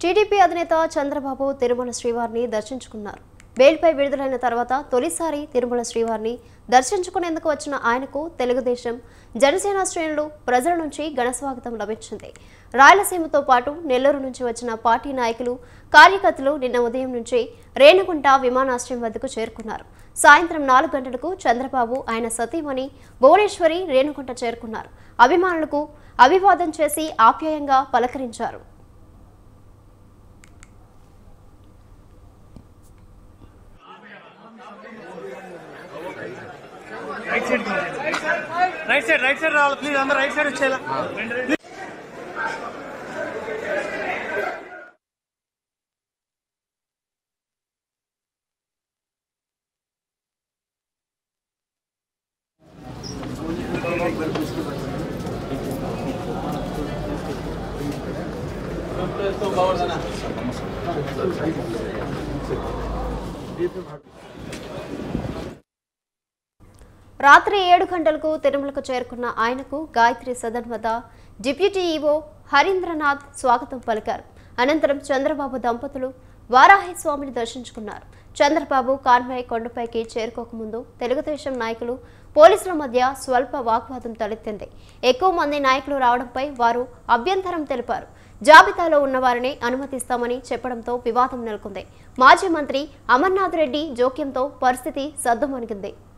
TDP అధినేత చంద్రబాబు తిరుమల శ్రీవారిని దర్శించుకున్నారు బెయిల్పై విడుదలైన తర్వాత తొలిసారి తిరుమల శ్రీవారిని దర్శించుకునేందుకు వచ్చిన ఆయనకు తెలుగుదేశం జనసేన శ్రేణులు ప్రజల నుంచి ఘనస్వాగతం లభించింది రాయలసీమతో పాటు నెల్లూరు నుంచి వచ్చిన పార్టీ నాయకులు కార్యకర్తలు నిన్న ఉదయం నుంచి రేణుగుంట విమానాశ్రయం వద్దకు చేరుకున్నారు సాయంత్రం నాలుగు గంటలకు చంద్రబాబు ఆయన సతీమణి భువనేశ్వరి రేణుగుంట చేరుకున్నారు అభిమానులకు అభివాదం చేసి ఆప్యాయంగా పలకరించారు right side right side right side రావాలి ప్లీజ్ అందరూ రైట్ సైడ్ వచ్చేలా రాత్రి ఏడు గంటలకు తిరుమలకు చేరుకున్న ఆయనకు గాయత్రి సదన్ వద్ద డిప్యూటీ ఈవో హరీంద్రనాథ్ స్వాగతం పలికారు అనంతరం చంద్రబాబు దంపతులు వారాహి స్వామిని దర్శించుకున్నారు చంద్రబాబు కాన్వాయ్ కొండపైకి చేరుకోకముందు తెలుగుదేశం నాయకులు పోలీసుల మధ్య స్వల్ప వాగ్వాదం తలెత్తింది ఎక్కువ మంది నాయకులు రావడంపై వారు అభ్యంతరం తెలిపారు జాబితాలో ఉన్నవారిని అనుమతిస్తామని చెప్పడంతో వివాదం నెలకొంది మాజీ మంత్రి అమర్నాథ్ రెడ్డి జోక్యంతో పరిస్థితి సద్దుమణిగింది